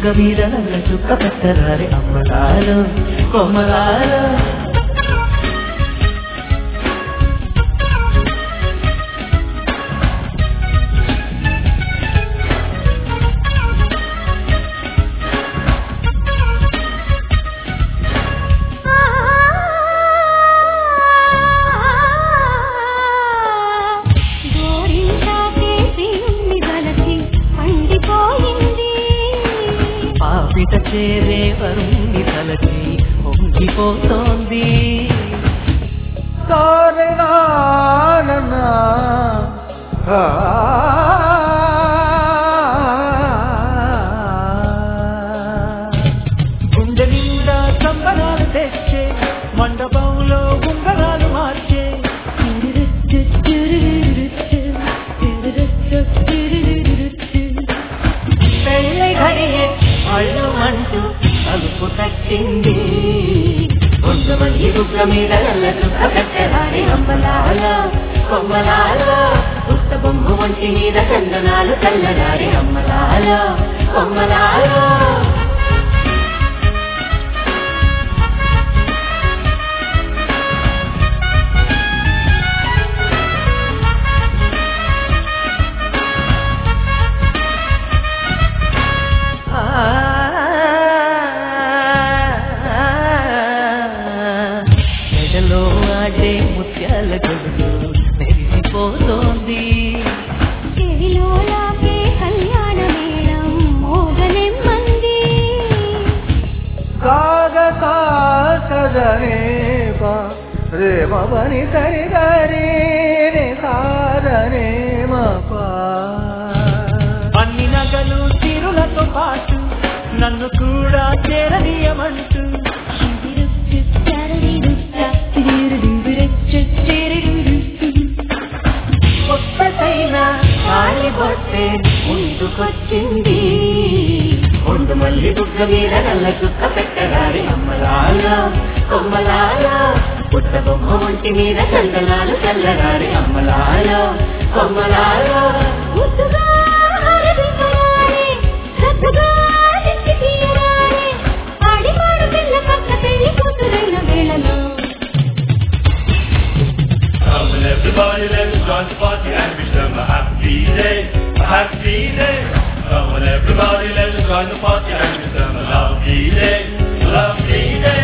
మీద నల్ల చుక్క పెట్టరారి అమ్మలాలు కొమ్మలాలు గోరింటాకే శ్రీని గలచి పండిపోయింది పాపిట చేరే వరుణ్ణి తలచి పొంగిపోతోంది గుండె నిండా సంబరాలు తెచ్చే మండపంలో ఉంగరాలు మార్చే పెళ్ళై ఘడియే అళ్ళు అంటూ అలుపు తట్టింది కొంతమంది బుగ్గ మీద నల్ల చుక్క పెట్టరాని అమ్మలాల కొమ్మలాల పుట్ట బొమ్మ వంటి మీద చందనాలు చల్లరాని అమ్మలాల కొమ్మలాల మెడలో ఆడే ముత్యాల గొడుగు మెరిసిపోతోంది చెవిలోలాగే కళ్యాణ మేళం మోగనెమ్మంది కాగ కాసదనే రేమ పని సరి గరి సాధనే అన్ని నగలు తిరులతో పాటు నన్ను కూడా చేరనీయమంటూ కొత్తదైన కాలి బొట్టే ముందుకొచ్చింది ఒండు మల్లి బుగ్గ మీద నల్ల చుక్క పెట్టగారి అమ్మలాల కొమ్మలాల పుట్ట బొమ్మ ఒంటి మీద చందనాలు చల్లగారి అమ్మలాల కొమ్మలాల ముద్దుగా అరవింపరాని, సత్తుగా దిష్టి తీయరాని, ఆడిపాడు పిల్ల పక్క పెళ్లి కూతురైన వేళలో Come on everybody, let's join the party and wish them a happy day, a happy day. Come on everybody, let's join the party and wish them a lovely day, a lovely day.